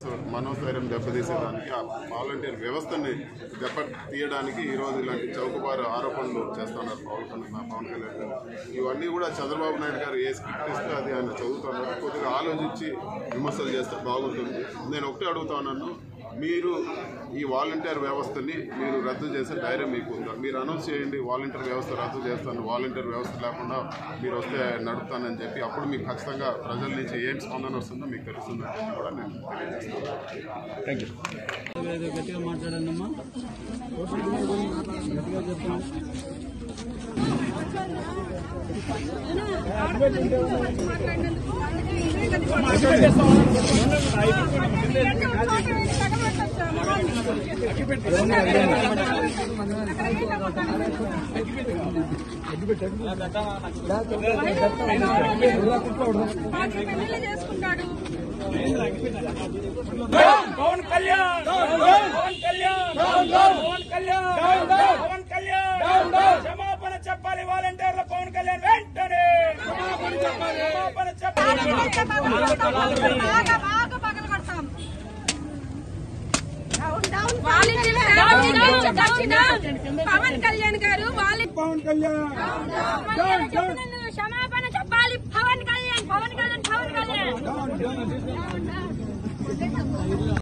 మనోస్థైర్యం దెబ్బతీసేదానికి ఆ వాలంటీర్ వ్యవస్థని దెబ్బ తీయడానికి ఈరోజు ఇలాంటి చౌకబారు ఆరోపణలు చేస్తున్నారు పవన్ కళ్యాణ్ పవన్ కళ్యాణ్ గారు ఇవన్నీ కూడా చంద్రబాబు నాయుడు గారు ఏ స్క్రిప్ట్ ఇస్తే అది ఆయన చదువుతున్నారు కొద్దిగా ఆలోచించి విమర్శలు చేస్తే బాగుంటుంది నేను ఒకటే అడుగుతా ఉన్నాను మీరు ఈ వాలంటీర్ వ్యవస్థని మీరు రద్దు చేసే ధైర్యం మీకు ఉందా మీరు అనౌన్స్ చేయండి వాలంటీర్ వ్యవస్థ రద్దు చేస్తాను వాలంటీర్ వ్యవస్థ లేకుండా మీరు వస్తే నడుపుతానని చెప్పి అప్పుడు మీకు ఖచ్చితంగా ప్రజల నుంచి ఏం స్పందన వస్తుందో మీకు తెలుస్తుందని కూడా నేను తెలియజేస్తాను థ్యాంక్ యూ ఏదో గట్టిగా మాట్లాడండి అమ్మా గట్టిగా చెప్తాం చేసుకుంటాడు పవన్ కళ్యాణ్ పవన్ కళ్యాణ్ పవన్ కళ్యాణ్ పవన్ కళ్యాణ్ క్షమాపణ చెప్పాలి వాలంటీర్ల పవన్ కళ్యాణ్ వెంటనే క్షమాపణ చెప్పాలి బాగా బాగా పగలు కొడతాం వాలంటీర్లు పవన్ కళ్యాణ్ గారు వాళ్ళ పవన్ కళ్యాణ్ క్షమాపణ చెప్పాలి పవన్ కళ్యాణ్ పవన్ కళ్యాణ్ పవన్ కళ్యాణ్